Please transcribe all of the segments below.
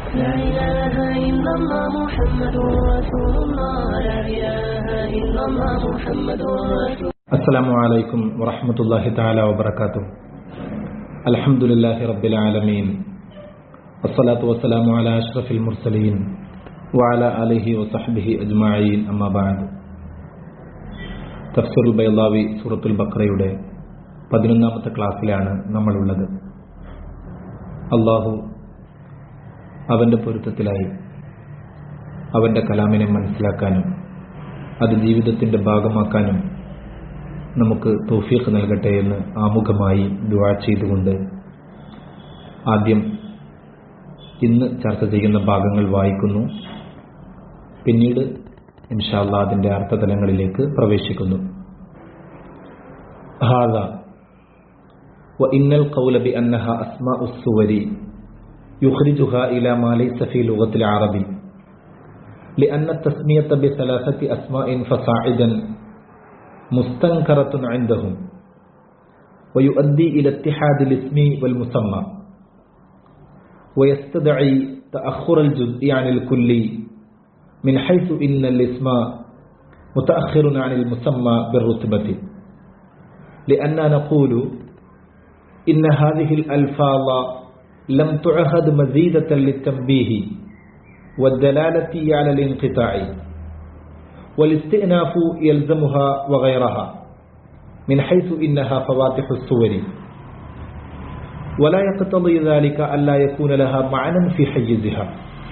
لا إله إلا الله محمد رسول الله لا إله إلا الله محمد رسول السلام عليكم ورحمة الله تعالى وبركاته الحمد لله رب العالمين والصلاة والسلام على أشرف المرسلين وعلى آله وصحبه أجمعين أما بعد തഫ്സറുൽ ബൈലാവി സൂറത്തുൽ ബക്രയുടെ പതിനൊന്നാമത്തെ ക്ലാസ്സിലാണ് നമ്മളുള്ളത് അള്ളാഹു അവൻ്റെ പൊരുത്തത്തിലായി അവൻ്റെ കലാമിനെ മനസ്സിലാക്കാനും അത് ജീവിതത്തിൻ്റെ ഭാഗമാക്കാനും നമുക്ക് തൗഫീഖ് നൽകട്ടെ എന്ന് ആമുഖമായി ദുആ ചെയ്തുകൊണ്ട് ആദ്യം ഇന്ന് ചർച്ച ചെയ്യുന്ന ഭാഗങ്ങൾ വായിക്കുന്നു പിന്നീട് ഇൻഷാല്ല അതിൻ്റെ അർത്ഥതലങ്ങളിലേക്ക് പ്രവേശിക്കുന്നു هذا وإن القول بأنها أسماء السور يخرجها إلى ما ليس في لغة العرب لأن التسمية بثلاثة أسماء فصاعدا مستنكرة عندهم ويؤدي إلى اتحاد الاسم والمسمى ويستدعي تأخر الجزء عن الكل من حيث إن الاسم متأخر عن المسمى بالرتبة لأننا نقول إن هذه الألفاظ لم تعهد مزيدة للتنبيه والدلالة على الانقطاع والاستئناف يلزمها وغيرها من حيث إنها فواتح الصور ولا يقتضي ذلك ألا يكون لها معنى في حيزها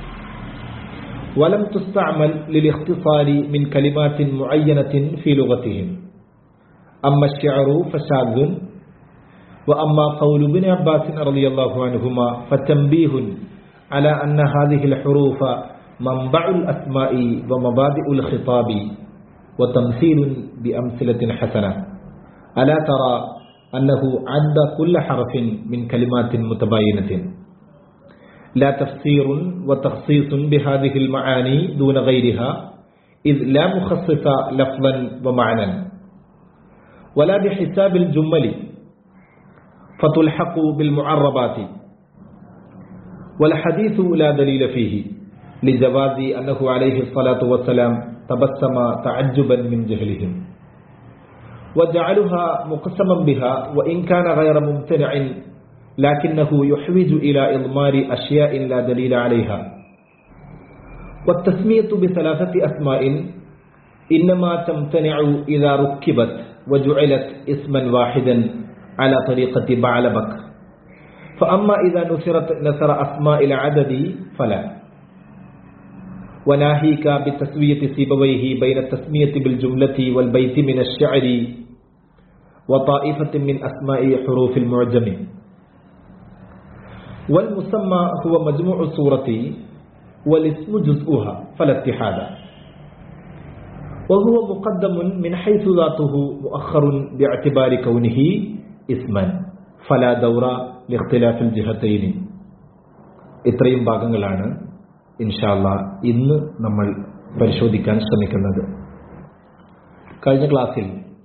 ولم تستعمل للاختصار من كلمات معينة في لغتهم أما الشعر فشاذ وأما قول ابن عباس رضي الله عنهما فتنبيه على أن هذه الحروف منبع الأسماء ومبادئ الخطاب وتمثيل بأمثلة حسنة ألا ترى أنه عد كل حرف من كلمات متباينة لا تفسير وتخصيص بهذه المعاني دون غيرها إذ لا مخصص لفظا ومعنى ولا بحساب الجمل فتلحق بالمعربات والحديث لا دليل فيه لجواز أنه عليه الصلاة والسلام تبسم تعجبا من جهلهم وجعلها مقسما بها وإن كان غير ممتنع لكنه يحوج إلى إضمار أشياء لا دليل عليها والتسمية بثلاثة أسماء إنما تمتنع إذا ركبت وجعلت اسما واحدا على طريقة بعلبك فأما إذا نثرت نثر أسماء العدد فلا وناهيك بتسوية سيبويه بين التسمية بالجملة والبيت من الشعر وطائفة من أسماء حروف المعجم والمسمى هو مجموع الصورة والاسم جزءها فلا اتحاد وهو مقدم من حيث ذاته مؤخر باعتبار كونه اسما فلا دور لاختلاف الجهتين ഇത്രയും ഭാഗങ്ങളാണ് ഇൻഷാല്ല ഇന്ന് നമ്മൾ പരിശോധിക്കാൻ ശ്രമിക്കുന്നത് കഴിഞ്ഞ ക്ലാസ്സിൽ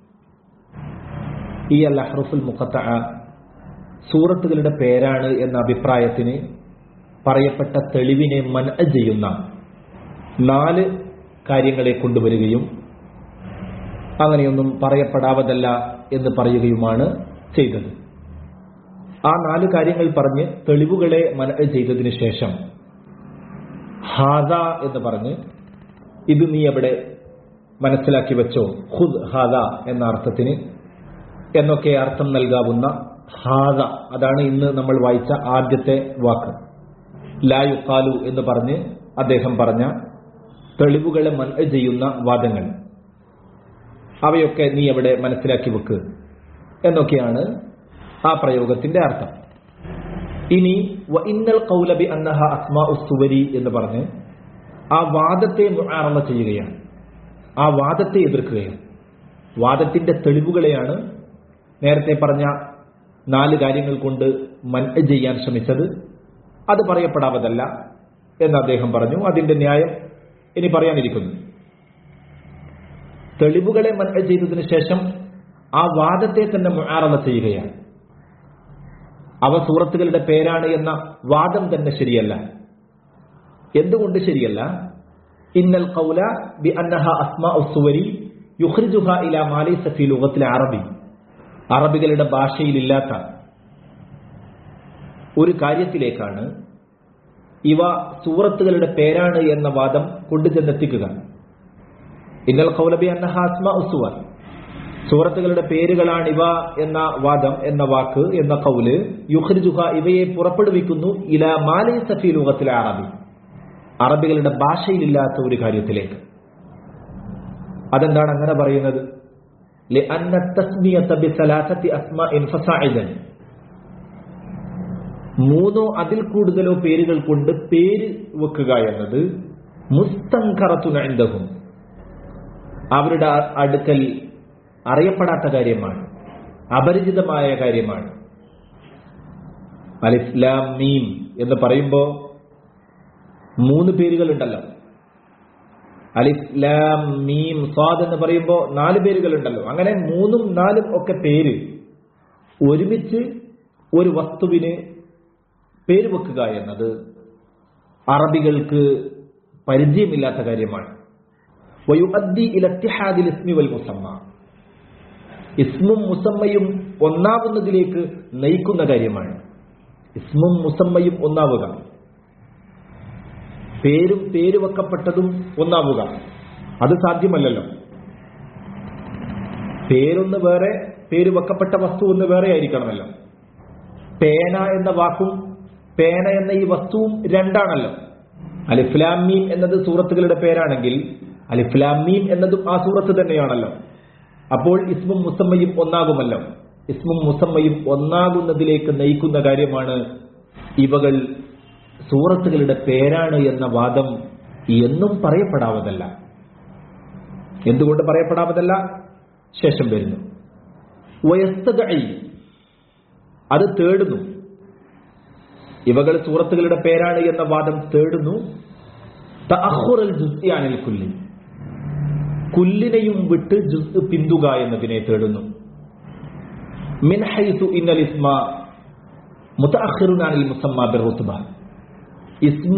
ഈ അൽ അഹ്റഫുൽ മുഖത്ത സൂറത്തുകളുടെ പേരാണ് എന്ന അഭിപ്രായത്തിന് പറയപ്പെട്ട തെളിവിനെ മൻ ചെയ്യുന്ന നാല് കാര്യങ്ങളെ കൊണ്ടുവരികയും അങ്ങനെയൊന്നും പറയപ്പെടാവതല്ല എന്ന് പറയുകയുമാണ് ചെയ്തത് ആ നാല് കാര്യങ്ങൾ പറഞ്ഞ് തെളിവുകളെ മന ചെയ്തതിനു ശേഷം ഹാദ എന്ന് പറഞ്ഞ് ഇത് നീ എവിടെ മനസ്സിലാക്കി വെച്ചോ ഖുദ് ഹാദ എന്ന അർത്ഥത്തിന് എന്നൊക്കെ അർത്ഥം നൽകാവുന്ന ഹാദ അതാണ് ഇന്ന് നമ്മൾ വായിച്ച ആദ്യത്തെ വാക്ക് ലായുക്കാലു എന്ന് പറഞ്ഞ് അദ്ദേഹം പറഞ്ഞ തെളിവുകളെ മൻ ചെയ്യുന്ന വാദങ്ങൾ അവയൊക്കെ നീ എവിടെ മനസ്സിലാക്കി വെക്ക് എന്നൊക്കെയാണ് ആ പ്രയോഗത്തിന്റെ അർത്ഥം ഇനി ഇന്നൽ കൗലബി അന്നഹ അസ്മാ ഉസ്തുവരി എന്ന് പറഞ്ഞ് ആ വാദത്തെ മുആറള ചെയ്യുകയാണ് ആ വാദത്തെ എതിർക്കുകയാണ് വാദത്തിന്റെ തെളിവുകളെയാണ് നേരത്തെ പറഞ്ഞ നാല് കാര്യങ്ങൾ കൊണ്ട് മൻ ചെയ്യാൻ ശ്രമിച്ചത് അത് പറയപ്പെടാവതല്ല എന്ന് അദ്ദേഹം പറഞ്ഞു അതിന്റെ ന്യായം ഇനി പറയാനിരിക്കുന്നു തെളിവുകളെ മൻ ചെയ്തതിനു ശേഷം ആ വാദത്തെ തന്നെ മുആറള ചെയ്യുകയാണ് അവ സൂറത്തുകളുടെ പേരാണ് എന്ന വാദം തന്നെ ശരിയല്ല എന്തുകൊണ്ട് ശരിയല്ല ഇന്നൽ ഖൗല ബി അന്നഹ അസ്മാഉ സുവരി യുഖ്രിജുഹ ഇലാ മാ ലൈസ ഫീ ലുഗത്തിൽ അറബി അറബികളുടെ ഭാഷയിലില്ലാത്ത ഒരു കാര്യത്തിലേക്കാണ് ഇവ സൂറത്തുകളുടെ പേരാണ് എന്ന വാദം കൊണ്ടുചെന്നെത്തിക്കുക ഇന്നൽ ഖൗലബി അന്നഹ അസ്മാഉ സുവർ സൂറത്തുകളുടെ പേരുകളാണിവ എന്ന വാദം എന്ന വാക്ക് എന്ന കൗല് യുഖ്രിജുഹ ഇവയെ പുറപ്പെടുവിക്കുന്നു ഇല മാലൈ സഫി ലോകത്തിലെ അറബി അറബികളുടെ ഭാഷയിലില്ലാത്ത ഒരു കാര്യത്തിലേക്ക് അതെന്താണ് അങ്ങനെ പറയുന്നത് لأن التسمية بثلاثة أسماء فصاعدا മൂന്നോ അതിൽ കൂടുതലോ പേരുകൾ കൊണ്ട് പേര് വെക്കുക എന്നത് മുസ്തങ്കറത്തുനന്തഹും അവരുടെ അടുക്കൽ അറിയപ്പെടാത്ത കാര്യമാണ് അപരിചിതമായ കാര്യമാണ് അലിസ്ലാം മീം എന്ന് പറയുമ്പോൾ മൂന്ന് പേരുകളുണ്ടല്ലോ അലിസ്ലാം മീം സ്വാദ് എന്ന് പറയുമ്പോൾ നാല് പേരുകളുണ്ടല്ലോ അങ്ങനെ മൂന്നും നാലും ഒക്കെ പേര് ഒരുമിച്ച് ഒരു വസ്തുവിന് പേര് വെക്കുക എന്നത് അറബികൾക്ക് പരിചയമില്ലാത്ത കാര്യമാണ് വയുഅദ്ദി ഇലത്തിഹാദിൽ ഇസ്മി വൽ മുസമ്മ ഇസ്മും മുസമ്മയും ഒന്നാവുന്നതിലേക്ക് നയിക്കുന്ന കാര്യമാണ് ഇസ്മും മുസമ്മയും ഒന്നാവുക പേരും പേര് വെക്കപ്പെട്ടതും ഒന്നാവുക അത് സാധ്യമല്ലല്ലോ പേരൊന്ന് വേറെ പേര് വെക്കപ്പെട്ട വസ്തു ഒന്ന് വേറെ ആയിരിക്കണമല്ലോ പേന എന്ന വാക്കും പേന എന്ന ഈ വസ്തുവും രണ്ടാണല്ലോ അലിഫ്ലാമീം എന്നത് സൂറത്തുകളുടെ പേരാണെങ്കിൽ അലിഫ്ലാമീം എന്നതും ആ സൂറത്ത് തന്നെയാണല്ലോ അപ്പോൾ ഇസ്മും മുസമ്മയും ഒന്നാകുമല്ലോ ഇസ്മും മുസമ്മയും ഒന്നാകുന്നതിലേക്ക് നയിക്കുന്ന കാര്യമാണ് ഇവകൾ സൂറത്തുകളുടെ പേരാണ് എന്ന വാദം എന്നും പറയപ്പെടാവതല്ല എന്തുകൊണ്ട് പറയപ്പെടാവതല്ല ശേഷം വരുന്നു വയസ്തകൈ അത് തേടുന്നു ഇവകൾ സൂറത്തുകളുടെ പേരാണ് എന്ന വാദം തേടുന്നു തഅഖുറൽ ജുസ്യാനിൽ കുല്ലി കുല്ലിനെയും വിട്ട് ജുസ് പിന്തുക എന്നതിനെ തേടുന്നു മിൻ ഹൈസു ഇന്നൽ ഇസ്മ മുതഅഖിറുനാനിൽ മുസമ്മ ബിറുത്ബ ഇസ്മ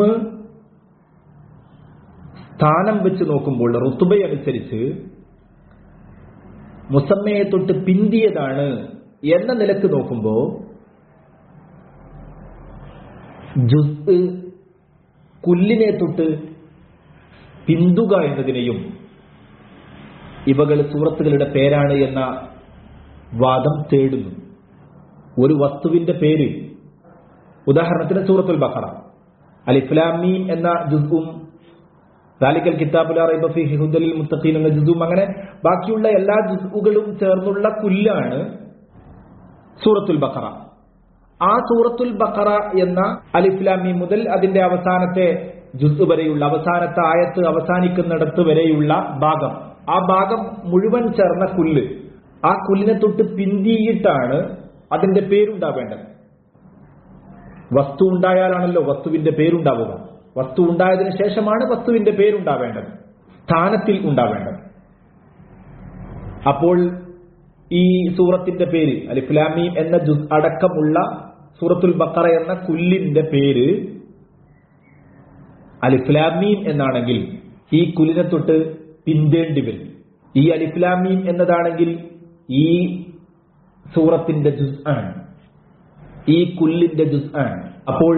സ്ഥാനം വെച്ച് നോക്കുമ്പോൾ റുത്തുബയനുസരിച്ച് മുസമ്മയെ തൊട്ട് പിന്തിയതാണ് എന്ന നിലക്ക് നോക്കുമ്പോൾ ജുസ് കുല്ലിനെ തൊട്ട് പിന്തുക എന്നതിനെയും ഇവകൾ സൂറത്തുകളുടെ പേരാണ് എന്ന വാദം തേടുന്നു ഒരു വസ്തുവിന്റെ പേര് ഉദാഹരണത്തിന് സൂറത്തുൽ ബഖറ അലിഫ്ലാമീം എന്ന ജുസും ദാലിക്കൽ കിതാബുൽ റൈബ ഫീഹി ഹുദലിൽ മുത്തഖീൻ എന്ന ജുസും അങ്ങനെ ബാക്കിയുള്ള എല്ലാ ജുസുകളും ചേർന്നുള്ള കുല്ലാണ് സൂറത്തുൽ ബഖറ ആ സൂറത്തുൽ ബഖറ എന്ന അലിഫ്ലാമി മുതൽ അതിന്റെ അവസാനത്തെ ജുസ് വരെയുള്ള അവസാനത്തെ ആയത്ത് അവസാനിക്കുന്നിടത്ത് വരെയുള്ള ഭാഗം ആ ഭാഗം മുഴുവൻ ചേർന്ന കുല്ല് ആ കുല്ലിനെ തൊട്ട് പിന്തിയിട്ടാണ് അതിന്റെ പേരുണ്ടാവേണ്ടത് വസ്തു ഉണ്ടായാലാണല്ലോ വസ്തുവിന്റെ പേരുണ്ടാവുക വസ്തു ഉണ്ടായതിനു ശേഷമാണ് വസ്തുവിന്റെ പേരുണ്ടാവേണ്ടത് സ്ഥാനത്തിൽ ഉണ്ടാവേണ്ടത് അപ്പോൾ ഈ സൂറത്തിന്റെ പേര് അലിഫ്ലാമീം എന്ന ജുസ് അടക്കമുള്ള സൂറത്തുൽ ബക്കറ എന്ന കുല്ലിന്റെ പേര് അലിഫ്ലാമീം എന്നാണെങ്കിൽ ഈ കുല്ലിനെ തൊട്ട് പിന്തേണ്ടി വരും ഈ അലിഫ്ലാമീം എന്നതാണെങ്കിൽ ഈ സൂറത്തിന്റെ ജുസ് ആണ് ഈ കുല്ലിന്റെ ജുസ് ആണ് അപ്പോൾ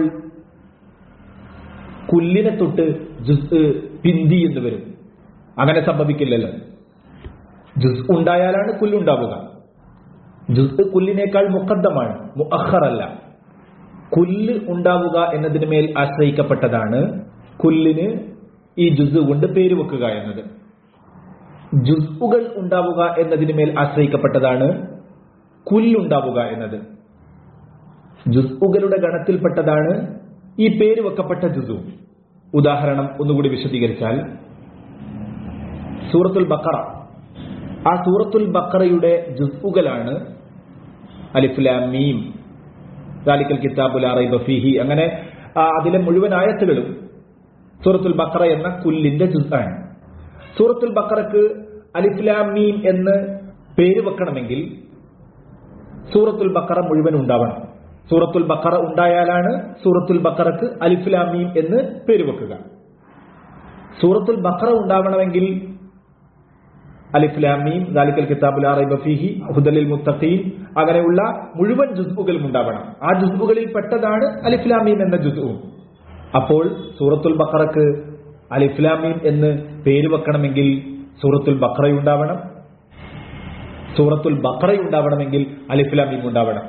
കുല്ലിനെ തൊട്ട് ജുസ് പിന്തി എന്ന് വരും അങ്ങനെ സംഭവിക്കില്ലല്ലോ ജുസ് ഉണ്ടായാലാണ് കുല്ലുണ്ടാവുക ജുസ് കുല്ലിനേക്കാൾ മുഖദ്ദമാണ് മുഅഖറല്ല കുല്ല് ഉണ്ടാവുക എന്നതിന് മേൽ ആശ്രയിക്കപ്പെട്ടതാണ് കുല്ലിന് ഈ ജുസ് കൊണ്ട് പേര് വെക്കുക എന്നത് ജുസ്ഉകൾ ഉണ്ടാവുക എന്നതിന് മേൽ ആശ്രയിക്കപ്പെട്ടതാണ് കുല്ലുണ്ടാവുക എന്നത് ജുസ്ഉകളുടെ ഗണത്തിൽപ്പെട്ടതാണ് ഈ പേര് വെക്കപ്പെട്ട ജുസു ഉദാഹരണം ഒന്നുകൂടി വിശദീകരിച്ചാൽ സൂറത്തുൽ ബക്കറ ആ സൂറത്തുൽ ബക്കറയുടെ ജുസ്ഉകളാണ് അലിഫ്ലാം മീം ദാലിക്കൽ കിതാബുൽ റൈബ ഫീഹി അങ്ങനെ ആ, അതിലെ മുഴുവൻ ആയത്തുകളും സൂറത്തുൽ ബക്കറ എന്ന കുല്ലിന്റെ ജുസാണ് സൂറത്തുൽ ബക്കറക്ക് അലിഫ്ലാം മീം എന്ന് പേര് വെക്കണമെങ്കിൽ സൂറത്തുൽ ബക്കറ മുഴുവൻ ഉണ്ടാവണം സൂറത്തുൽ ബക്കറ ഉണ്ടായാലാണ് സൂറത്തുൽ ബക്കറക്ക് അലിഫുലാമീം എന്ന് പേര് വെക്കുക സൂറത്തുൽ ബക്കറ ഉണ്ടാവണമെങ്കിൽ അലിഫ്ലാമീം ദാലിക്കൽ കിതാബുൽ റൈബ ഫീഹി ഹുദലിൽ മുത്തഖീൻ അങ്ങനെയുള്ള മുഴുവൻ ജുസ്ബുകളും ഉണ്ടാവണം ആ ജുസ്ബുകളിൽ പെട്ടതാണ് അലിഫ്ലാമീം എന്ന ജുസ്ബും അപ്പോൾ സൂറത്തുൽ ബക്കറക്ക് അലിഫ്ലാമീം എന്ന് പേര് വെക്കണമെങ്കിൽ സൂറത്തുൽ ബക്കറയുണ്ടാവണം സൂറത്തുൽ ബക്കറയുണ്ടാവണമെങ്കിൽ അലിഫ്ലാമീം ഉണ്ടാവണം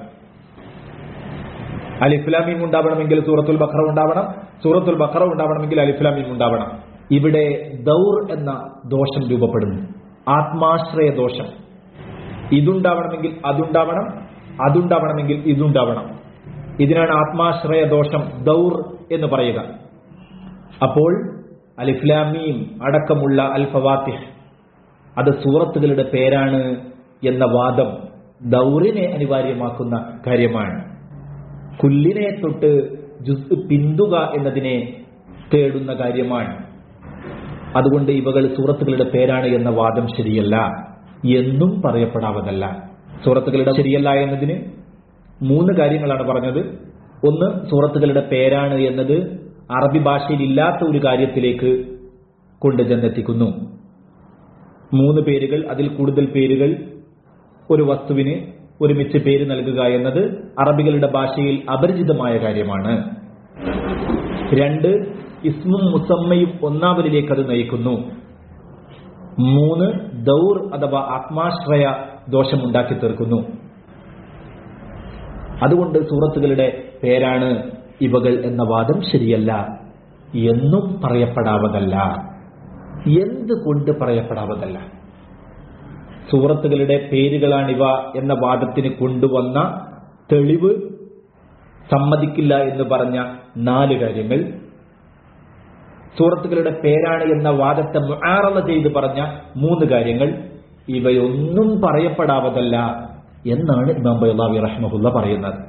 അലിഫ്ലാമീം ഉണ്ടാവണമെങ്കിൽ സൂറത്തുൽ ബക്കറ ഉണ്ടാവണം സൂറത്തുൽ ബക്കറ ഉണ്ടാവണമെങ്കിൽ അലിഫ്ലാമീം ഉണ്ടാവണം ഇവിടെ ദൗർ എന്ന ദോഷം രൂപപ്പെടുന്നു ആത്മാശ്രയ ദോഷം ഇതുണ്ടാവണമെങ്കിൽ അതുണ്ടാവണം അതുണ്ടാവണമെങ്കിൽ ഇതുണ്ടാവണം ഇതിനാണ് ആത്മാശ്രയ ദോഷം ദൗർ എന്ന് പറയുക അപ്പോൾ അലിഫ്ലാമീം അടക്കമുള്ള അൽഫവാത്തിഹ് അത് സൂറത്തുകളുടെ പേരാണ് എന്ന വാദം ദൗറിനെ അനിവാര്യമാക്കുന്ന കാര്യമാണ് കുല്ലിനെ തൊട്ട് ജുസ് പിന്തുക എന്നതിനെ തേടുന്ന കാര്യമാണ് അതുകൊണ്ട് ഇവകൾ സൂറത്തുകളുടെ പേരാണ് എന്ന വാദം ശരിയല്ല എന്നും പറയപ്പെടാവതല്ല സൂറത്തുകളുടെ ശരിയല്ല എന്നതിന് മൂന്ന് കാര്യങ്ങളാണ് പറഞ്ഞത് ഒന്ന് സൂറത്തുകളുടെ പേരാണ് എന്നത് അറബി ഭാഷയിൽ ഇല്ലാത്ത ഒരു കാര്യത്തിലേക്ക് കൊണ്ട് ചെന്നെത്തിക്കുന്നു മൂന്ന് പേരുകൾ അതിൽ കൂടുതൽ പേരുകൾ ഒരു വസ്തുവിന് ഒരുമിച്ച് പേര് നൽകുക എന്നത് അറബികളുടെ ഭാഷയിൽ അപരിചിതമായ കാര്യമാണ് രണ്ട് ഇസ്മും മുസമ്മയും ഒന്നാമതിലേക്ക് അത് നയിക്കുന്നു മൂന്ന് ദൗർ അഥവാ ആത്മാശ്രയ ദോഷമുണ്ടാക്കി തീർക്കുന്നു അതുകൊണ്ട് സൂറത്തുകളുടെ പേരാണ് ഇവകൾ എന്ന വാദം ശരിയല്ല എന്നും പറയപ്പെടാവതല്ല എന്തുകൊണ്ട് പറയപ്പെടാവതല്ല സൂറത്തുകളുടെ പേരുകളാണിവ എന്ന വാദത്തിന് കൊണ്ടുവന്ന തെളിവ് സമ്മതിക്കില്ല എന്ന് പറഞ്ഞ നാല് കാര്യങ്ങൾ സൂറത്തുകളുടെ പേരാണ് എന്ന വാദത്തെ മുആറള ചെയ്ത് പറഞ്ഞ മൂന്ന് കാര്യങ്ങൾ ഇവയൊന്നും പറയപ്പെടാവതല്ല എന്നാണ് ഇമാം ബൈലാവി റഹ്മഹുല്ല പറയുന്നത്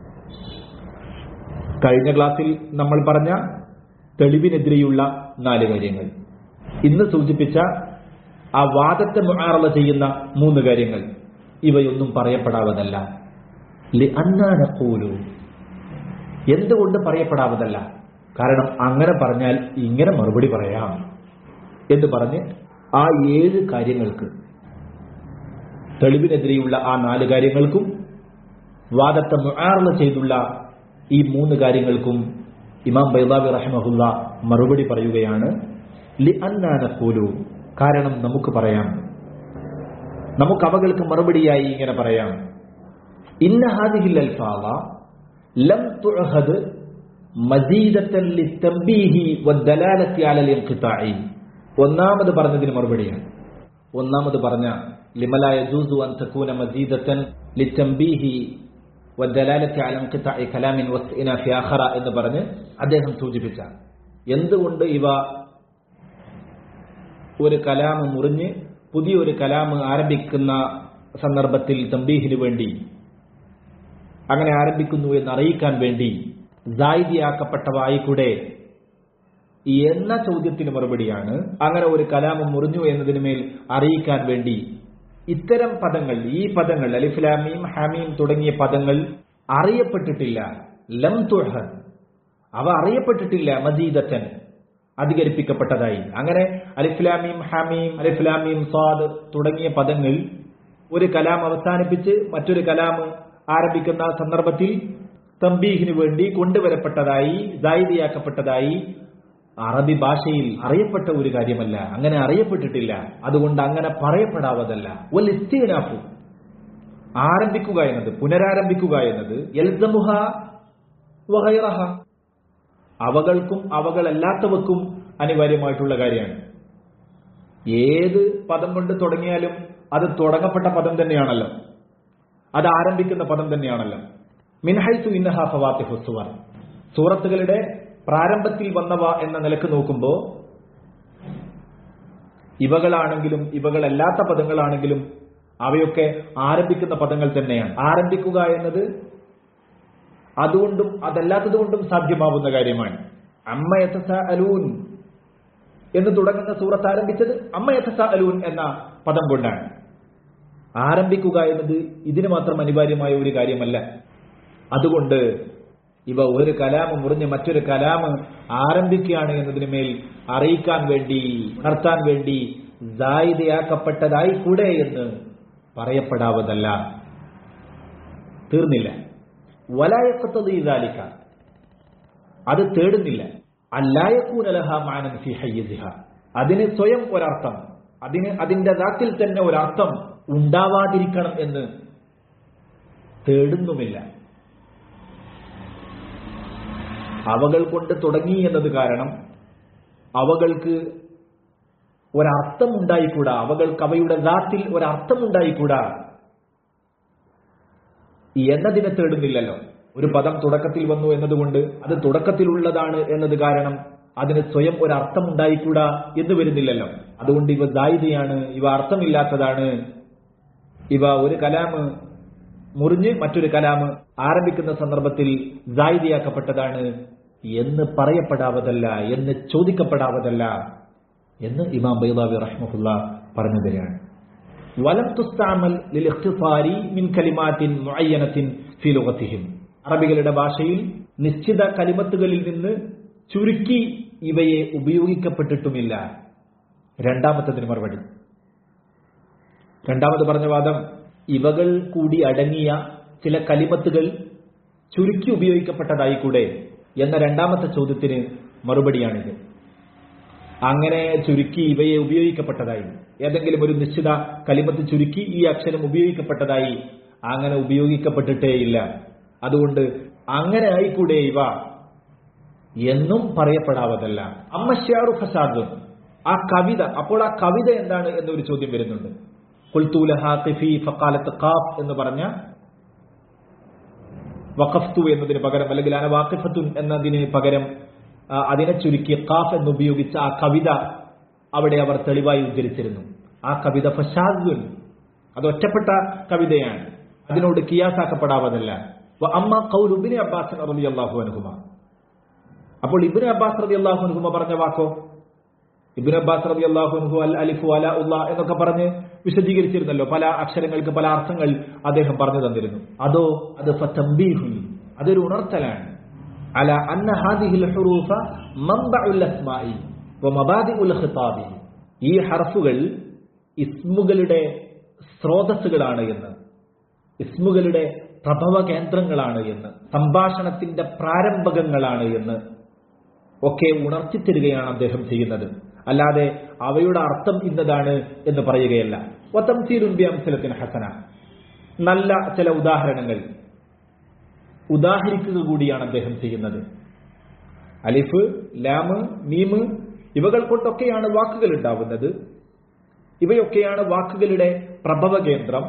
കഴിഞ്ഞ ക്ലാസ്സിൽ നമ്മൾ പറഞ്ഞ തെളിവിനെതിരെയുള്ള നാല് കാര്യങ്ങൾ ഇന്ന് സൂചിപ്പിച്ച ആ വാദത്തെ മുആറള ചെയ്യുന്ന മൂന്ന് കാര്യങ്ങൾ ഇവയൊന്നും പറയപ്പെടാവതല്ല ലിഅന്നാനഖൂലു എന്തുകൊണ്ട് പറയപ്പെടാവതല്ല കാരണം അങ്ങനെ പറഞ്ഞാൽ ഇങ്ങനെ മറുപടി പറയാം എന്ന് പറഞ്ഞ് ആ ഏഴ് കാര്യങ്ങൾക്ക് തെളിവിനെതിരെയുള്ള ആ നാല് കാര്യങ്ങൾക്കും വാദത്തെ മുആറള ചെയ്തുള്ള ഈ മൂന്ന് കാര്യങ്ങൾക്കും ഇമാം ബൈദാവി റഹ്മഹുല്ല മറുപടി പറയുകയാണ് ലി അന്നാനക്കൂലു കാരണം നമുക്ക് പറയാം നമുക്ക് അവകൾക്ക് മറുപടിയായി ഇങ്ങനെ പറയാം ഇന്ന ഹാദിഹിൽ അൽഫാവ ലം തുഅഹദ് മസീദത്തൻ ലിത്തംബീഹി വദ്ദലാലത്തി അലൽ ഇൻഖിതാഇ ഒന്നാമത് പറഞ്ഞതിന് മറുപടിയാണ് ഒന്നാമത് പറഞ്ഞ ലിമല യജൂസു അൻ തകൂന മസീദത്തൻ ലിത്തംബീഹി വദ്ദലാലത്തി അലൽ ഇൻഖിതാഇ കലാമിൻ വസ്ഇന ഫി ആഖറ എന്ന് പറഞ്ഞ് അദ്ദേഹം സൂചിപ്പിച്ച എന്തുകൊണ്ട് ഇവ ഒരു കലാമ് മുറിഞ്ഞ് പുതിയൊരു കലാമ് ആരംഭിക്കുന്ന സന്ദർഭത്തിൽ തമ്പീഹിന് വേണ്ടി അങ്ങനെ ആരംഭിക്കുന്നു എന്ന് അറിയിക്കാൻ വേണ്ടി ജായിദിയാക്കപ്പെട്ടവായിക്കൂടെ എന്ന ചോദ്യത്തിന് മറുപടിയാണ് അങ്ങനെ ഒരു കലാമം മുറിഞ്ഞു എന്നതിന് മേൽ അറിയിക്കാൻ വേണ്ടി ഇത്തരം പദങ്ങൾ ഈ പദങ്ങൾ അലിഫ്ലാമീം ഹാമീം തുടങ്ങിയ പദങ്ങൾ അറിയപ്പെട്ടിട്ടില്ല ലം തുഹൻ അവ അറിയപ്പെട്ടിട്ടില്ല മജീദത്തൻ അധികരിപ്പിക്കപ്പെട്ടതായി അങ്ങനെ അലിഫ്ലാമീം ഹാമീം അലിഫ്ലാമീം സ്വാദ് തുടങ്ങിയ പദങ്ങൾ ഒരു കലാം അവസാനിപ്പിച്ച് മറ്റൊരു കലാം ആരംഭിക്കുന്ന സന്ദർഭത്തിൽ തമ്പീഹിന് വേണ്ടി കൊണ്ടുവരപ്പെട്ടതായി ജായിദിയാക്കപ്പെട്ടതായി അറബി ഭാഷയിൽ അറിയപ്പെട്ട ഒരു കാര്യമല്ല അങ്ങനെ അറിയപ്പെട്ടിട്ടില്ല അതുകൊണ്ട് അങ്ങനെ പറയപ്പെടാവതല്ല വൽ ഇസ്തിനാഫു ആരംഭിക്കുക എന്നത് പുനരാരംഭിക്കുക എന്നത് എൽസമുഹ വഹൈറഹ അവകൾക്കും അവകളല്ലാത്തവക്കും അനിവാര്യമായിട്ടുള്ള കാര്യമാണ് ഏത് പദം കൊണ്ട് തുടങ്ങിയാലും അത് തുടങ്ങപ്പെട്ട പദം തന്നെയാണല്ലോ അത് ആരംഭിക്കുന്ന പദം തന്നെയാണല്ലോ മിൻഹൈസു ഇന്നഹ ഫവാത്തിഹു സുവർ സൂറത്തുകളുടെ പ്രാരംഭത്തിൽ വന്നവ എന്ന നിലക്ക് നോക്കുമ്പോൾ ഇവകളാണെങ്കിലും ഇവകളല്ലാത്ത പദങ്ങളാണെങ്കിലും അവയൊക്കെ ആരംഭിക്കുന്ന പദങ്ങൾ തന്നെയാണ് ആരംഭിക്കുക എന്നത് അതുകൊണ്ടും അതല്ലാത്തത് കൊണ്ടും സാധ്യമാവുന്ന കാര്യമാണ് അമ്മ യഥസ അലൂൻ എന്ന് തുടങ്ങുന്ന സൂറത്ത് ആരംഭിച്ചത് അമ്മ യഥസ അലൂൻ എന്ന പദം കൊണ്ടാണ് ആരംഭിക്കുക എന്നത് ഇതിന് മാത്രം അനിവാര്യമായ ഒരു കാര്യമല്ല അതുകൊണ്ട് ഇവ ഒരു കലാമ് മുറിഞ്ഞ് മറ്റൊരു കലാമ് ആരംഭിക്കുകയാണ് എന്നതിന് മേൽ അറിയിക്കാൻ വേണ്ടി ഉണർത്താൻ വേണ്ടി ജായിദയാക്കപ്പെട്ടതായി കൂടെ എന്ന് പറയപ്പെടാവതല്ല തീർന്നില്ല വലായക്കത്തത് ഇതാലിക്ക അത് തേടുന്നില്ല അല്ലായക്കൂനലഹ മാനൻ ഫി ഹയ്യസിഹ അതിന് സ്വയം ഒരർത്ഥം അതിന് അതിന്റെ ദാത്തിൽ തന്നെ ഒരർത്ഥം ഉണ്ടാവാതിരിക്കണം എന്ന് തേടുന്നുമില്ല അവകൾ കൊണ്ട് തുടങ്ങി എന്നത് കാരണം അവകൾക്ക് ഒരർത്ഥം ഉണ്ടായിക്കൂടാ അവകൾക്ക് അവയുടെ ദാത്തിൽ ഒരർത്ഥം ഉണ്ടായിക്കൂടാ എന്നതിനെ തേടുന്നില്ലല്ലോ ഒരു പദം തുടക്കത്തിൽ വന്നു എന്നതുകൊണ്ട് അത് തുടക്കത്തിലുള്ളതാണ് എന്നത് കാരണം അതിന് സ്വയം ഒരർത്ഥം ഉണ്ടായിക്കൂടാ എന്ന് വരുന്നില്ലല്ലോ അതുകൊണ്ട് ഇവ ദായിതയാണ് ഇവ അർത്ഥമില്ലാത്തതാണ് ഇവ ഒരു കലാമ് മുറിഞ്ഞ് മറ്റൊരു കലാമ് ആരംഭിക്കുന്ന സന്ദർഭത്തിൽ ദായിതയാക്കപ്പെട്ടതാണ് എന്ന് പറയപ്പെടാവതല്ല എന്ന് ചോദിക്കപ്പെടാവതല്ല എന്ന് ഇമാം ബൈദാവി റഹ്മുല്ല പറഞ്ഞു തരികയാണ് വലം തുസ്താമൽ ലിൽ ഇഖ്തിസാരി മിൻ കലിമാത്തിൻ മുഅയ്യനത്തിൻ ഫീ ലുഗത്തിഹിം അറബികളുടെ ഭാഷയിൽ നിശ്ചിത കലിമത്തുകളിൽ നിന്ന് ചുരുക്കി ഇവയെ ഉപയോഗിക്കപ്പെട്ടിട്ടുമില്ല രണ്ടാമത്തതിന് മറുപടി രണ്ടാമത് പറഞ്ഞ വാദം ഇവകൾ കൂടി അടങ്ങിയ ചില കലിമത്തുകൾ ചുരുക്കി ഉപയോഗിക്കപ്പെട്ടതായി കൂടെ എന്ന രണ്ടാമത്തെ ചോദ്യത്തിന് മറുപടിയാണിത് അങ്ങനെ ചുരുക്കി ഇവയെ ഉപയോഗിക്കപ്പെട്ടതായി ഏതെങ്കിലും ഒരു നിശ്ചിത കലിമത്ത് ചുരുക്കി ഈ അക്ഷരം ഉപയോഗിക്കപ്പെട്ടതായി അങ്ങനെ ഉപയോഗിക്കപ്പെട്ടിട്ടേയില്ല അതുകൊണ്ട് അങ്ങനെ ആയിക്കൂടെ ഇവ എന്നും പറയപ്പെടാവതല്ല അമ്മശ്യാറു ഫസാദും ആ കവിത അപ്പോൾ ആ കവിത എന്താണ് എന്നൊരു ചോദ്യം വരുന്നുണ്ട് ഫക്കാലത്ത് ഖാഫ് എന്ന് പറഞ്ഞ വഖഫ്തു എന്നതിന് പകരം അല്ലെങ്കിൽ അന വാക്കിഫത്തുൻ എന്നതിന് പകരം അതിനെ ചുരുക്കി ഖാഫ് എന്ന് ഉപയോഗിച്ച ആ കവിത അവിടെ അവർ തെളിവായി ഉദ്ധരിച്ചിരുന്നു ആ കവിത ഫഷാദുൻ അത് ഒറ്റപ്പെട്ട കവിതയാണ് അതിനോട് കിയാസാക്കപ്പെടാവതല്ല അമ്മ കൗൽ ഇബിന് അബ്ബാസ് റബി അള്ളാഹു അനുഹുമ അപ്പോൾ ഇബിന് അബ്ബാസ് റബി അള്ളാഹു അനുഹുമ പറഞ്ഞ വാക്കോ ഇബിൻ അബ്ബാസ് റബി അള്ളാഹു അനുഹു അൽ അലിഫു അല ഉള്ള എന്നൊക്കെ പറഞ്ഞ് വിശദീകരിച്ചിരുന്നല്ലോ പല അക്ഷരങ്ങൾക്ക് പല അർത്ഥങ്ങൾ അദ്ദേഹം പറഞ്ഞു തന്നിരുന്നു അതോ അത് ഫതംബീഹുൻ അതൊരു ഉണർത്തലാണ് അല അന്ന ഹാദിഹിൽ ഹുറൂഫ മംബഉൽ അസ്മാഇ വമബാദിഉൽ ഖിതാബി ഈ ഹർഫുകൾ ഇസ്മുകളുടെ സ്രോതസ്സുകളാണ് എന്ന് ഇസ്മുകളുടെ പ്രഭവ കേന്ദ്രങ്ങളാണ് എന്ന് സംഭാഷണത്തിന്റെ പ്രാരംഭകങ്ങളാണ് എന്ന് ഒക്കെ ഉണർത്തിത്തരികയാണ് അദ്ദേഹം ചെയ്യുന്നത് അല്ലാതെ അവയുടെ അർത്ഥം ഇന്നതാണ് എന്ന് പറയുകയല്ല വത്തംസീലുംബി അംസലത്തിന് ഹസന നല്ല ചില ഉദാഹരണങ്ങൾ ഉദാഹരിക്കുക കൂടിയാണ് അദ്ദേഹം ചെയ്യുന്നത് അലിഫ് ലാമ് മീമ് ഇവകൾ കൊണ്ടൊക്കെയാണ് വാക്കുകൾ ഉണ്ടാവുന്നത് ഇവയൊക്കെയാണ് വാക്കുകളുടെ പ്രഭവ കേന്ദ്രം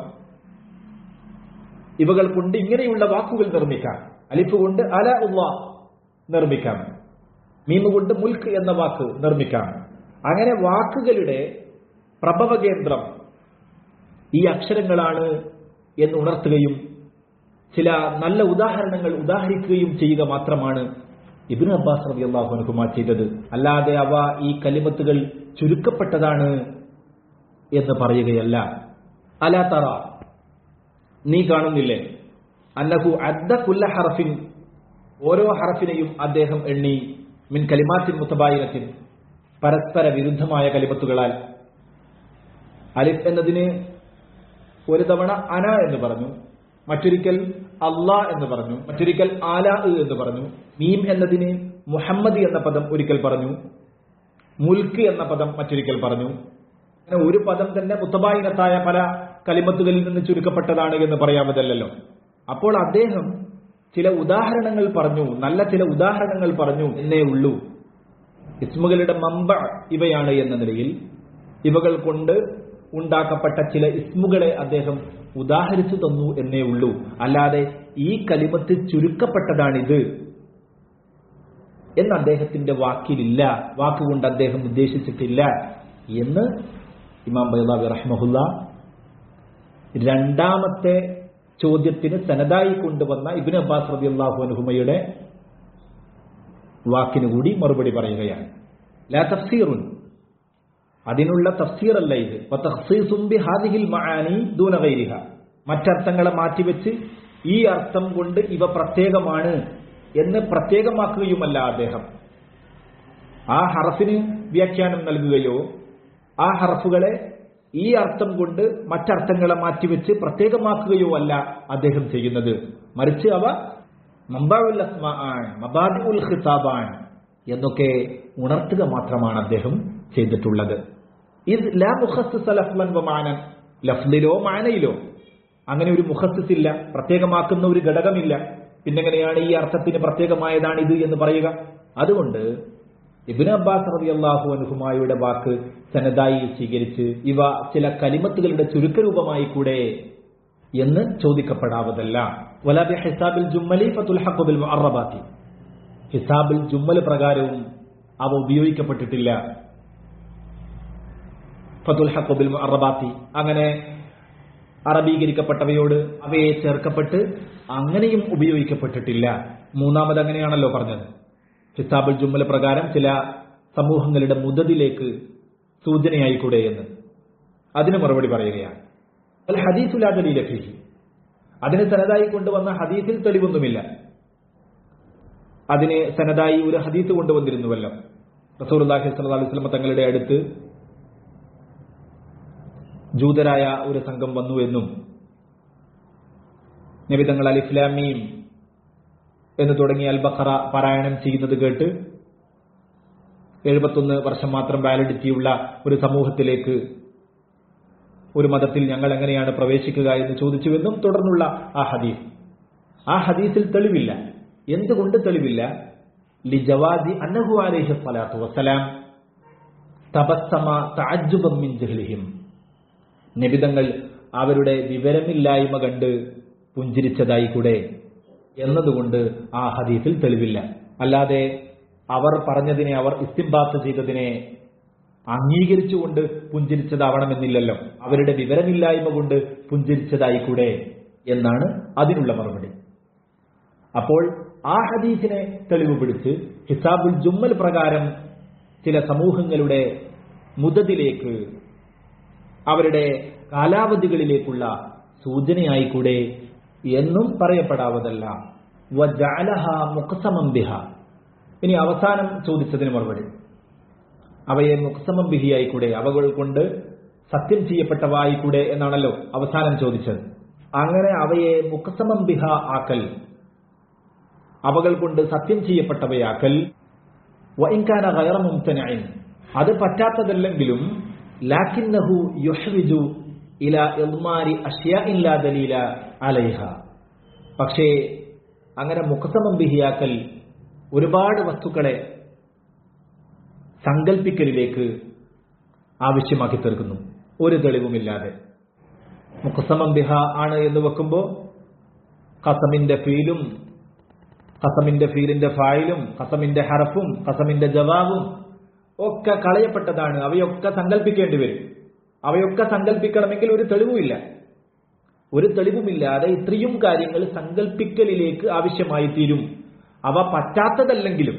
ഇവകൾ കൊണ്ട് ഇങ്ങനെയുള്ള വാക്കുകൾ നിർമ്മിക്കാം അലിഫ് കൊണ്ട് അല ഉള്ള നിർമ്മിക്കാം മീമ് കൊണ്ട് മുൽക്ക് എന്ന വാക്ക് നിർമ്മിക്കാം അങ്ങനെ വാക്കുകളുടെ പ്രഭവ കേന്ദ്രം ഈ അക്ഷരങ്ങളാണ് എന്ന് ഉണർത്തുകയും ചില നല്ല ഉദാഹരണങ്ങൾ ഉദാഹരിക്കുകയും ചെയ്യുക മാത്രമാണ് ഇബിൻ അബ്ബാസ് റബി അള്ളാഹുനുക്കുമാർ ചെയ്തത് അല്ലാതെ അവ ഈ കലിമത്തുകൾ ചുരുക്കപ്പെട്ടതാണ് എന്ന് പറയുകയല്ല അലാ തറ നീ കാണുന്നില്ലേ അന്നഹു അദ്ദ കുല്ല ഹറഫിൻ ഓരോ ഹറഫിനെയും അദ്ദേഹം എണ്ണി മിൻ കലിമാത്തിൻ മുത്തബായിനത്തിൻ പരസ്പര വിരുദ്ധമായ കലിമത്തുകളാൽ അലിഫ് എന്നതിന് ഒരു തവണ അന എന്ന് പറഞ്ഞു മറ്റൊരിക്കൽ അള്ളാ എന്ന് പറഞ്ഞു മറ്റൊരിക്കൽ ആലാ എന്ന് പറഞ്ഞു മീം എന്നതിന് മുഹമ്മദ് എന്ന പദം ഒരിക്കൽ പറഞ്ഞു മുൽക്ക് എന്ന പദം മറ്റൊരിക്കൽ പറഞ്ഞു അങ്ങനെ ഒരു പദം തന്നെ മുത്തബായിനത്തായ പല കലിമത്തുകളിൽ നിന്ന് ചുരുക്കപ്പെട്ടതാണ് എന്ന് പറയാമതല്ലോ അപ്പോൾ അദ്ദേഹം ചില ഉദാഹരണങ്ങൾ പറഞ്ഞു നല്ല ചില ഉദാഹരണങ്ങൾ പറഞ്ഞു എന്നേ ഉള്ളൂ ഇസ്മുകളുടെ മമ്പ ഇവയാണ് എന്ന നിലയിൽ ഇവകൾ കൊണ്ട് ഉണ്ടാക്കപ്പെട്ട ചില ഇസ്മുകളെ അദ്ദേഹം ഉദാഹരിച്ചു തന്നു എന്നേ ഉള്ളൂ അല്ലാതെ ഈ കലിമത്ത് ചുരുക്കപ്പെട്ടതാണിത് എന്ന് അദ്ദേഹത്തിന്റെ വാക്കിലില്ല വാക്കുകൊണ്ട് അദ്ദേഹം ഉദ്ദേശിച്ചിട്ടില്ല എന്ന് ഇമാം ബൈലാബി റഹ്മഹുല്ല രണ്ടാമത്തെ ചോദ്യത്തിന് സനതായി കൊണ്ടുവന്ന ഇബിൻ അബ്ബാസ് റബി അള്ളാഹു അനുഹുമയുടെ വാക്കിന് കൂടി മറുപടി പറയുകയാണ് ലാ തഫ്സീറുൻ അതിനുള്ള തഫ്സീറല്ല ഇത് ഹാദിഹിൽ മആനി ദൂന ഗൈരിഹ മറ്റർത്ഥങ്ങളെ മാറ്റിവെച്ച് ഈ അർത്ഥം കൊണ്ട് ഇവ പ്രത്യേകമാണ് എന്ന് പ്രത്യേകമാക്കുകയുമല്ല അദ്ദേഹം ആ ഹറഫിന് വ്യാഖ്യാനം നൽകുകയോ ആ ഹറഫുകളെ ഈ അർത്ഥം കൊണ്ട് മറ്റർത്ഥങ്ങളെ മാറ്റിവെച്ച് പ്രത്യേകമാക്കുകയോ അല്ല അദ്ദേഹം ചെയ്യുന്നത് മറിച്ച് അവ മമ്പാവുൽ അസ്മാ ആണ് മബാദി ഉൽ ഖിതാബാൻ എന്നൊക്കെ ഉണർത്തുക മാത്രമാണ് അദ്ദേഹം ചെയ്തിട്ടുള്ളത് ഇത് ലാ മുഖസ്സിസ് ലഫ്ലൻ വ മാനൻ ലഫ്ലിലോ മാനയിലോ അങ്ങനെ ഒരു മുഖസ്സിസ് ഇല്ല പ്രത്യേകമാക്കുന്ന ഒരു ഘടകമില്ല പിന്നെങ്ങനെയാണ് ഈ അർത്ഥത്തിന് പ്രത്യേകമായതാണ് ഇത് എന്ന് പറയുക അതുകൊണ്ട് ഇബിൻ അബ്ബാസ് റബി അള്ളാഹു അനുഹുമായുടെ വാക്ക് സനദായി സ്വീകരിച്ച് ഇവ ചില കലിമത്തുകളുടെ ചുരുക്കരൂപമായി കൂടെ എന്ന് ചോദിക്കപ്പെടാവതല്ല വലാബി ഹിസാബിൽ ജുമ്മലി ഫത്തുൽ ഹഖുബിൽ മുഅറബാത്തി ഹിസാബിൽ ജുമ്മൽ പ്രകാരവും അവ ഉപയോഗിക്കപ്പെട്ടിട്ടില്ല ഫത്തുൽ ഹഖുബിൽ മുഅറബാത്തി അങ്ങനെ അറബീകരിക്കപ്പെട്ടവയോട് അവയെ ചേർക്കപ്പെട്ട് അങ്ങനെയും ഉപയോഗിക്കപ്പെട്ടിട്ടില്ല മൂന്നാമത് അങ്ങനെയാണല്ലോ പറഞ്ഞത് ഹിസാബുൽ ജുമ്മല പ്രകാരം ചില സമൂഹങ്ങളുടെ മുതതിലേക്ക് സൂചനയായിക്കൂടെ എന്ന് അതിന് മറുപടി പറയുകയാണ് അൽ ഹദീസുലാദലി ലഫീഹി അതിന് സനതായി കൊണ്ടുവന്ന ഹദീസിൽ തെളിവൊന്നുമില്ല അതിന് സനതായി ഒരു ഹദീസ് കൊണ്ടുവന്നിരുന്നുവല്ലോ റസൂർലാഹി സല്ലല്ലാഹു അലൈഹി വസല്ലം തങ്ങളുടെ അടുത്ത് ജൂതരായ ഒരു സംഘം വന്നു എന്നും നബിതങ്ങൾ അൽ ഇസ്ലാമീം എന്ന് തുടങ്ങി അൽ ബഖറ പാരായണം ചെയ്യുന്നത് കേട്ട് എഴുപത്തൊന്ന് വർഷം മാത്രം വാലിഡിറ്റിയുള്ള ഒരു സമൂഹത്തിലേക്ക് ഒരു മതത്തിൽ ഞങ്ങൾ എങ്ങനെയാണ് പ്രവേശിക്കുക എന്ന് ചോദിച്ചുവെന്നും തുടർന്നുള്ള ആ ഹദീസ് ആ ഹദീസിൽ തെളിവില്ല എന്തുകൊണ്ട് തെളിവില്ല ലിജവാദി അന്നഹു അലൈഹി സ്വലാത്തു വസ്സലാം തപസ്സമ തഅജ്ജുബം മിൻ ജഹ്ലിഹിം നിബിതങ്ങൾ അവരുടെ വിവരമില്ലായ്മ കണ്ട് പുഞ്ചിരിച്ചതായി കൂടെ എന്നതുകൊണ്ട് ആ ഹദീസിൽ തെളിവില്ല അല്ലാതെ അവർ പറഞ്ഞതിനെ അവർ ഇസ്തിംബാത്ത് ചെയ്തതിനെ അംഗീകരിച്ചുകൊണ്ട് പുഞ്ചിരിച്ചതാവണമെന്നില്ലല്ലോ അവരുടെ വിവരമില്ലായ്മ കൊണ്ട് പുഞ്ചിരിച്ചതായി കൂടെ എന്നാണ് അതിനുള്ള മറുപടി അപ്പോൾ ആ ഹദീസിനെ തെളിവ് പിടിച്ച് ഹിസാബുൽ ജുമ്മൽ പ്രകാരം ചില സമൂഹങ്ങളുടെ മുതതിലേക്ക് അവരുടെ കാലാവധികളിലേക്കുള്ള സൂചനയായിക്കൂടെ എന്നും പറയപ്പെടാവതല്ല വജഅലഹ മുഖസമം ബിഹ ഇനി അവസാനം ചോദിച്ചതിന് മറുപടി അവയെ മുഖസമം ബിഹിയായിക്കൂടെ അവകൾ കൊണ്ട് സത്യം ചെയ്യപ്പെട്ടവായിക്കൂടെ എന്നാണല്ലോ അവസാനം ചോദിച്ചത് അങ്ങനെ അവയെ മുഖസമം ബിഹ ആക്കൽ അവകൾ കൊണ്ട് സത്യം ചെയ്യപ്പെട്ടവയാക്കൽ വൈൻകാന ഗൈറ മുംതനഇൻ അത് പറ്റാത്തതല്ലെങ്കിലും ലാക്കിന്നഹു യുഹ്വിജു ഇല ഇൽമാരി അഷ്യാഇൻ ലാ ദലീല അലൈഹ പക്ഷേ അങ്ങനെ മുഖസമം ബിഹിയാക്കൽ ഒരുപാട് വസ്തുക്കളെ സങ്കല്പിക്കലിലേക്ക് ആവശ്യമാക്കി തീർക്കുന്നു ഒരു തെളിവുമില്ലാതെ മുഖസമം ബിഹ ആണ് എന്ന് വെക്കുമ്പോൾ കസമിന്റെ ഫീലും കസമിന്റെ ഫീലിന്റെ ഫായിലും കസമിന്റെ ഹറഫും കസമിന്റെ ജവാബും ഒക്കെ കളയപ്പെട്ടതാണ് അവയൊക്കെ സങ്കല്പിക്കേണ്ടി വരും അവയൊക്കെ സങ്കല്പിക്കണമെങ്കിൽ ഒരു തെളിവുമില്ല ഒരു തെളിവുമില്ലാതെ ഇത്രയും കാര്യങ്ങൾ സങ്കല്പിക്കലിലേക്ക് ആവശ്യമായി തീരും അവ പറ്റാത്തതല്ലെങ്കിലും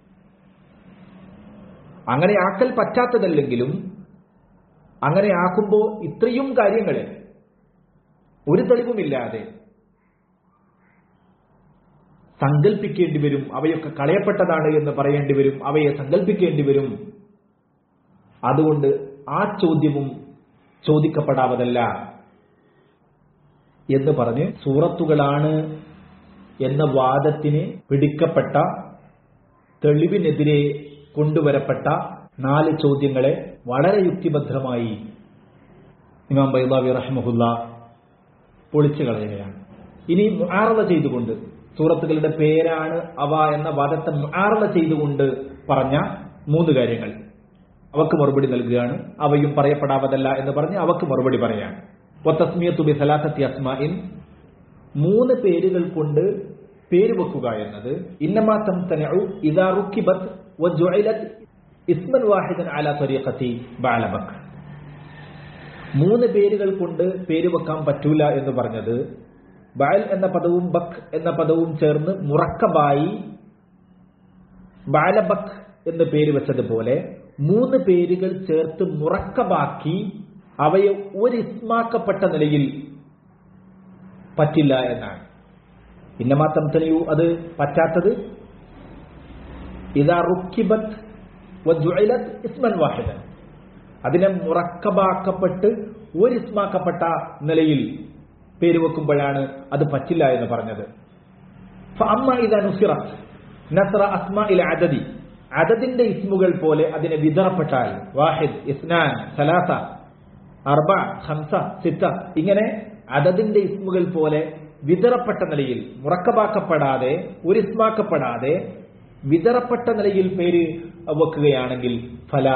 അങ്ങനെ ആക്കൽ പറ്റാത്തതല്ലെങ്കിലും അങ്ങനെ ആക്കുമ്പോൾ ഇത്രയും കാര്യങ്ങളെ ഒരു തെളിവുമില്ലാതെ സങ്കല്പിക്കേണ്ടി വരും അവയൊക്കെ കളയപ്പെട്ടതാണ് എന്ന് പറയേണ്ടി വരും അവയെ സങ്കല്പിക്കേണ്ടി വരും അതുകൊണ്ട് ആ ചോദ്യവും ചോദിക്കപ്പെടാവതല്ല എന്ന് പറഞ്ഞ് സൂറത്തുകളാണ് എന്ന വാദത്തിന് പിടിക്കപ്പെട്ട തെളിവിനെതിരെ കൊണ്ടുവരപ്പെട്ട നാല് ചോദ്യങ്ങളെ വളരെ യുക്തിഭദ്രമായി ഇമാം ബൈദാവി റഹ്മഹുല്ല പൊളിച്ചു കളയുകയാണ് ഇനി മുആറള ചെയ്തുകൊണ്ട് സൂറത്തുകളുടെ പേരാണ് അവ എന്ന വാദത്തെ മുആറള ചെയ്തുകൊണ്ട് പറഞ്ഞ മൂന്ന് കാര്യങ്ങൾ അവക്ക് മറുപടി നൽകുകയാണ് അവയും പറയപ്പെടാവതല്ല എന്ന് പറഞ്ഞ് അവക്ക് മറുപടി പറയാണ് ഒത്തസ്മിയത്തു ബി സലാസത്തി അസ്മാഇൻ മൂന്ന് പേരുകൾ കൊണ്ട് പേര് വെക്കുക എന്നത് ഇന്നമാ തംതനഉ ഇദാ റുക്കിബത് വജുഇലത് ഇസ്മൻ വാഹിദൻ അലാ തരീഖത്തി ബഅലബക് മൂന്ന് പേരുകൾ കൊണ്ട് പേര് വെക്കാൻ പറ്റൂല എന്ന് പറഞ്ഞത് ബഅൽ എന്ന പദവും ബക് എന്ന പദവും ചേർന്ന് മുറക്കബായി ബാലബക് എന്ന് പേര് വെച്ചതുപോലെ മൂന്ന് പേരുകൾ ചേർത്ത് മുറക്കബാക്കി അവയെ ഒരു ഇസ്മാക്കപ്പെട്ട നിലയിൽ പറ്റില്ല എന്നാണ് ഇന്നമാ തംതനിയു അത് പറ്റാത്തത് ഇതാ റുക്കിബത്ത് വജുഇലത് ഇസ്മൻ വാഹിദൻ അതിനെ മുറക്കബാക്കപ്പെട്ട് ഒരു ഇസ്മാക്കപ്പെട്ട നിലയിൽ പേര് വെക്കുമ്പോഴാണ് അത് പറ്റില്ല എന്ന് പറഞ്ഞത് ഫഅമ്മ ഇദാ നുസിറത്ത് നസ്ര അസ്മാഇൽ അദദി അദദിന്റെ ഇസ്മുകൾ പോലെ അതിനെ വിതറപ്പെട്ടാൽ വാഹിദ് ഇസ്നാൻ സലാസ അർബ ഹംസ സിത്ത ഇങ്ങനെ അദദിന്റെ ഇസ്മുകൾ പോലെ വിതറപ്പെട്ട നിലയിൽ മുറക്കബാക്കപ്പെടാതെ ഒരു ഇസ്മാക്കപ്പെടാതെ വിതറപ്പെട്ട നിലയിൽ പേര് വെക്കുകയാണെങ്കിൽ ഫല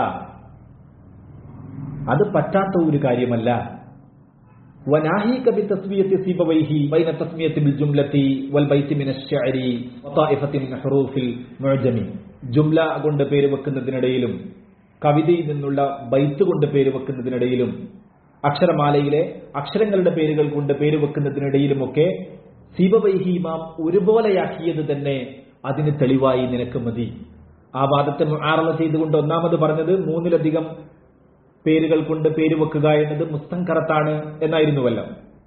അത് പറ്റാത്ത ഒരു കാര്യമല്ല وناهيك بتسمية سيبويه بين التسمية بالجملة والبيت من الشعر وطائفة من حروف المعجم ജുംല കൊണ്ട് പേര് വെക്കുന്നതിനിടയിലും കവിതയിൽ നിന്നുള്ള ബൈത്ത് കൊണ്ട് പേര് വെക്കുന്നതിനിടയിലും അക്ഷരമാലയിലെ അക്ഷരങ്ങളുടെ പേരുകൾ കൊണ്ട് പേര് വെക്കുന്നതിനിടയിലുമൊക്കെ സീബവൈഹി ഇമാം ഒരുപോലെയാക്കിയത് തന്നെ അതിന് തെളിവായി നിനക്ക് മതി ആ വാദത്തെ ആറള ചെയ്തുകൊണ്ട് ഒന്നാമത് പറഞ്ഞത് മൂന്നിലധികം പേരുകൾ കൊണ്ട് പേര് വെക്കുക എന്നത് മുസ്തങ്കറത്താണ് എന്നായിരുന്നുവല്ലോ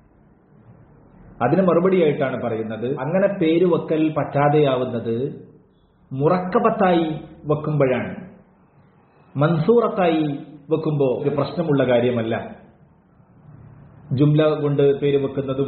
അതിന് മറുപടിയായിട്ടാണ് പറയുന്നത് അങ്ങനെ പേര് വെക്കൽ പറ്റാതെയാവുന്നത് മുറക്കബത്തായി വെക്കുമ്പോഴാണ് മൻസൂറത്തായി വെക്കുമ്പോൾ ഒരു പ്രശ്നമുള്ള കാര്യമല്ല ജുംല കൊണ്ട് പേര് വെക്കുന്നതും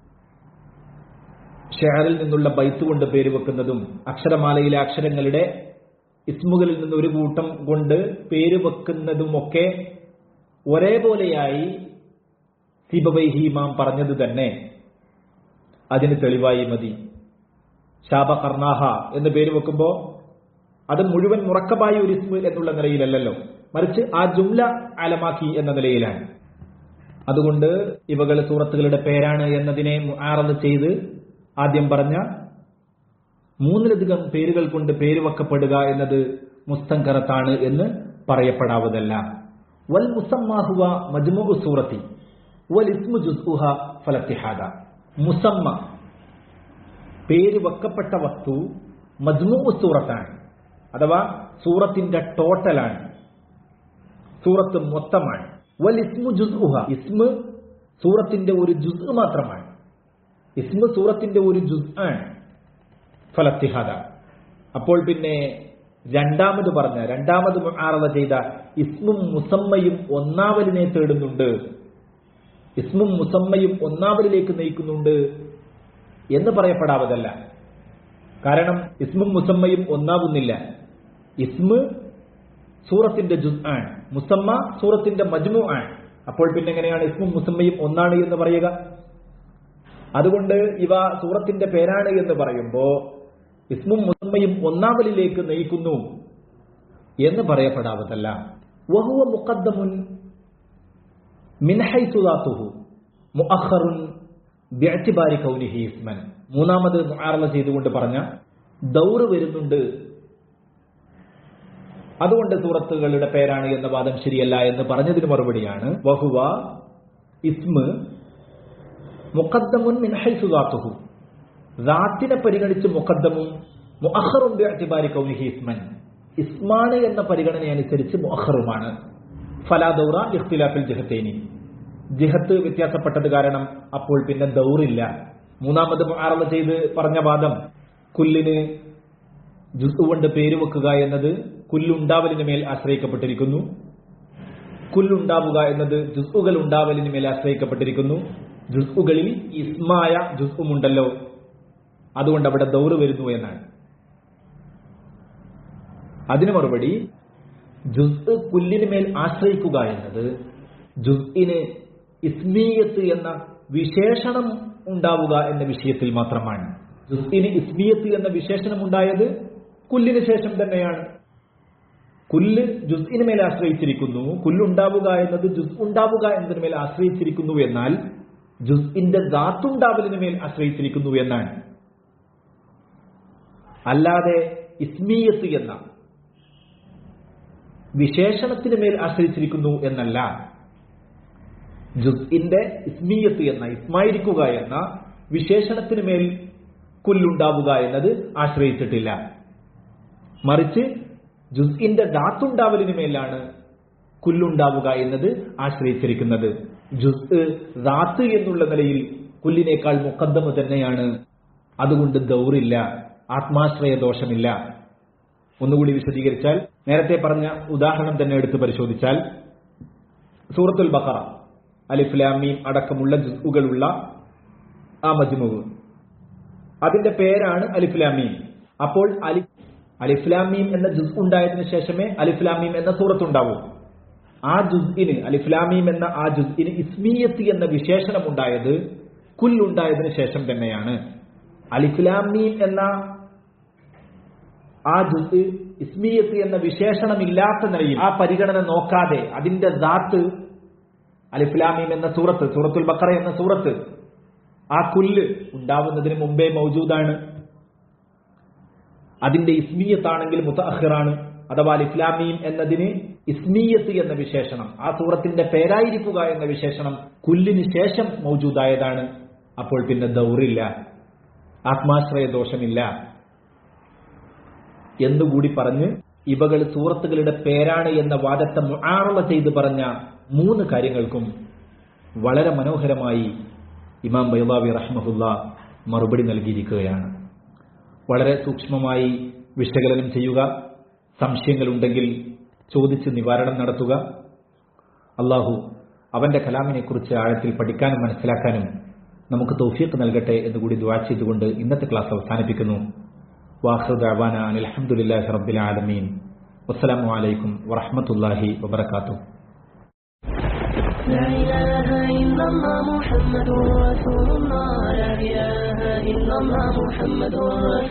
ഷെഹറിൽ നിന്നുള്ള ബൈത്ത് കൊണ്ട് പേര് വെക്കുന്നതും അക്ഷരമാലയിലെ അക്ഷരങ്ങളുടെ ഇസ്മുകളിൽ നിന്ന് ഒരു കൂട്ടം കൊണ്ട് പേര് വെക്കുന്നതുമൊക്കെ ഒരേപോലെയായി സിബബൈഹി ഇമാം പറഞ്ഞത് തന്നെ അതിന് തെളിവായി മതി ശാബ കർണാഹ എന്ന് പേര് വെക്കുമ്പോ അത് മുഴുവൻ മുറക്കബായ ഒരു ഇസ്മു എന്നുള്ള നിലയിലല്ലല്ലോ മറിച്ച് ആ ജുംല അലമാക്കി എന്ന നിലയിലാണ് അതുകൊണ്ട് ഇവകൾ സൂറത്തുകളുടെ പേരാണ് എന്നതിനെ ആറത് ചെയ്ത് ആദ്യം പറഞ്ഞ മൂന്നിലധികം പേരുകൾ കൊണ്ട് പേര് വെക്കപ്പെടുക എന്നത് മുസ്തങ്കറത്താണ് എന്ന് പറയപ്പെടാവതല്ല വൽ മുസമ്മാഹുവ മജ്മു സൂറത്തി വൽ ഇസ്മു ജുസ്ഉഹ ഫലത്തിഹാദ മുസമ്മ പേര് വെക്കപ്പെട്ട വസ്തു മജ്മു സൂറത്താണ് അഥവാ സൂറത്തിന്റെ ടോട്ടലാണ് സൂറത്ത് മൊത്തമാണ് വൽ ഇസ്മു ജുസ്ഉഹ ഇസ്മ് സൂറത്തിന്റെ ഒരു ജുസ് മാത്രമാണ് ഇസ്മു സൂറത്തിന്റെ ഒരു ജുസ് ആണ് ഫലത്തിഹാദ അപ്പോൾ പിന്നെ രണ്ടാമത് പറഞ്ഞ രണ്ടാമത് ആറവ ചെയ്ത ഇസ്മും മുസമ്മയും ഒന്നാവലിനെ തേടുന്നുണ്ട് ഇസ്മും മുസമ്മയും ഒന്നാവലിലേക്ക് നയിക്കുന്നുണ്ട് എന്ന് പറയപ്പെടാവതല്ല കാരണം ഇസ്മും മുസമ്മയും ഒന്നാവുന്നില്ല ഇസ്മ് സൂറത്തിന്റെ ജുസ് ആണ് മുസമ്മ സൂറത്തിന്റെ മജ്മു ആണ് അപ്പോൾ പിന്നെ എങ്ങനെയാണ് ഇസ്മും മുസമ്മയും ഒന്നാണ് എന്ന് പറയുക അതുകൊണ്ട് ഇവ സൂറത്തിന്റെ പേരാണ് എന്ന് പറയുമ്പോ ഇസ്മും മുസമ്മയും ഒന്നാവലിലേക്ക് നയിക്കുന്നു എന്ന് പറയപ്പെടാവതല്ല വഹുവ മുഖദ്ദമുൻ മിൻഹൈസുദാത്തുഹു മുഅഖറുൻ ബിഅ്തിബാരി കൗനിഹി ഇസ്മൻ മൂന്നാമത് മുആറള ചെയ്തുകൊണ്ട് പറഞ്ഞ ദൗറ് വരുന്നുണ്ട് അതുകൊണ്ട് സൂറത്തുകളുടെ പേരാണ് എന്ന വാദം ശരിയല്ല എന്ന് പറഞ്ഞതിന് മറുപടിയാണ് വഹുവ ഇസ്മ് മുഖദ്ദമുൻ മിൻഹൈസുദാത്തുഹു റാത്തിനെ പരിഗണിച്ച് മുഖദ്ദമും മുഅഖറും ബിഅ്തിബാരി കൗനിഹി ഇസ്മൻ ഇസ്മാണ് എന്ന പരിഗണന അനുസരിച്ച് മുഅഖറുമാണ് ഫലാ ദൗറ ഇഖ്തിലാഫിൽ ജഹത്തേനി ജിഹത്ത് വ്യത്യാസപ്പെട്ടത് കാരണം അപ്പോൾ പിന്നെ ദൗറില്ല മൂന്നാമത് ആറള ചെയ്ത് പറഞ്ഞ വാദം കുല്ലിന് ജുസ് കൊണ്ട് പേര് വെക്കുക എന്നത് കുല്ലുണ്ടാവലിന് മേൽ ആശ്രയിക്കപ്പെട്ടിരിക്കുന്നു കുല്ലുണ്ടാവുക എന്നത് ജുസ്ഉകൾ ഉണ്ടാവലിന് മേൽ ആശ്രയിക്കപ്പെട്ടിരിക്കുന്നു ജുസ്ഉകളിൽ ഇസ്മായ ജുസ്ഉമുണ്ടല്ലോ അതുകൊണ്ട് അവിടെ ദൗറ് വരുന്നു എന്നാണ് അതിന് മറുപടി ജുസ് കുല്ലിന് മേൽ ആശ്രയിക്കുക എന്നത് ജുസ്ഇന് ഇസ്മീയത്ത് എന്ന വിശേഷണം ഉണ്ടാവുക എന്ന വിഷയത്തിൽ മാത്രമാണ് ജുസ്ഇന് ഇസ്മീയത്ത് എന്ന വിശേഷണം ഉണ്ടായത് കുല്ലിന് ശേഷം തന്നെയാണ് കുല്ല് ജുസ്ഇന് മേൽ ആശ്രയിച്ചിരിക്കുന്നു കുല്ലുണ്ടാവുക എന്നത് ജുസ് ഉണ്ടാവുക എന്നതിന് മേൽ ആശ്രയിച്ചിരിക്കുന്നു എന്നാൽ ജുസ്ഇന്റെ ദാത്തുണ്ടാവലിന് മേൽ ആശ്രയിച്ചിരിക്കുന്നു എന്നാണ് അല്ലാതെ ഇസ്മീയത്ത് എന്ന വിശേഷണത്തിന് മേൽ ആശ്രയിച്ചിരിക്കുന്നു എന്നല്ല ജുസ്ഇന്റെ ഇസ്മീയത്ത് എന്ന ഇസ്മായിരിക്കുക എന്ന വിശേഷണത്തിന് മേൽ കുല്ലുണ്ടാവുക എന്നത് ആശ്രയിച്ചിട്ടില്ല മറിച്ച് ജുസ്ഇന്റെ ദാത്തുണ്ടാവലിന് മേലാണ് കുല്ലുണ്ടാവുക എന്നത് ആശ്രയിച്ചിരിക്കുന്നത് ജുസ് ദാത്ത് എന്നുള്ള നിലയിൽ കുല്ലിനേക്കാൾ മുക്കദ്ദമ തന്നെയാണ് അതുകൊണ്ട് ദൗറില്ല ആത്മാശ്രയ ദോഷമില്ല ഒന്നുകൂടി വിശദീകരിച്ചാൽ നേരത്തെ പറഞ്ഞ ഉദാഹരണം തന്നെ എടുത്ത് പരിശോധിച്ചാൽ സൂറത്തുൽ ബഖറ അലിഫ്ലാമീം അടക്കമുള്ള ജുസുകളുള്ള ആ മജ്മുവ് അതിന്റെ പേരാണ് അലിഫ്ലാമീം അപ്പോൾ അലി അലിഫ്ലാമീം എന്ന ജുസ് ഉണ്ടായതിനു ശേഷമേ അലിഫ്ലാമീം എന്ന സൂറത്ത് ഉണ്ടാവൂ ആ ജുസ്ഇന് അലിഫ്ലാമീം എന്ന ആ ജുസ്ഇന് ഇസ്മീയത്ത് എന്ന വിശേഷണം ഉണ്ടായത് കുല്ലുണ്ടായതിനു ശേഷം തന്നെയാണ് അലിഫ്ലാമീം എന്ന ആ ജുസ് ഇസ്മീയത്ത് എന്ന വിശേഷണമില്ലാത്ത നിലയിൽ ആ പരിഗണന നോക്കാതെ അതിന്റെ ദാത്ത് അലിഫ്ലാമീം എന്ന സൂറത്ത് സൂറത്തുൽ ബക്കറ എന്ന സൂറത്ത് ആ കുല്ല് ഉണ്ടാവുന്നതിന് മുമ്പേ മൗജൂദാണ് അതിന്റെ ഇസ്മീയത്താണെങ്കിൽ മുത്തഅഖിറാണ് അഥവാ അലിഫ്ലാമീം എന്നതിന് ഇസ്മീയത്ത് എന്ന വിശേഷണം ആ സൂറത്തിന്റെ പേരായിരിക്കുക എന്ന വിശേഷണം കുല്ലിന് ശേഷം മൗജൂദായതാണ് അപ്പോൾ പിന്നെ ദൗറില്ല ആത്മാശ്രയ ദോഷമില്ല എന്നുകൂടി പറഞ്ഞ് ഇവകൾ സൂറത്തുകളുടെ പേരാണ് എന്ന വാദത്തെ മുആറള ചെയ്ത് പറഞ്ഞ മൂന്ന് കാര്യങ്ങൾക്കും വളരെ മനോഹരമായി ഇമാം ബൈലാവി റഹ്മഹുല്ല മറുപടി നൽകിയിരിക്കുകയാണ് വളരെ സൂക്ഷ്മമായി വിശകലനം ചെയ്യുക സംശയങ്ങളുണ്ടെങ്കിൽ ചോദിച്ച് നിവാരണം നടത്തുക അള്ളാഹു അവന്റെ കലാമിനെക്കുറിച്ച് ആഴത്തിൽ പഠിക്കാനും മനസ്സിലാക്കാനും നമുക്ക് തൗഫീഖ് നൽകട്ടെ എന്നുകൂടി ദുവാ ചെയ്തുകൊണ്ട് ഇന്നത്തെ ക്ലാസ് അവസാനിപ്പിക്കുന്നു വാഹൃ ദഅവാന അനിൽ അൽഹംദുലില്ലാഹി റബ്ബിൽ ആലമീൻ വസ്സലാമു അലൈക്കും വറഹ്മത്തുള്ളാഹി വബറകാതുഹു لا إله إلا الله محمد رسول الله لا إله إلا الله محمد رسول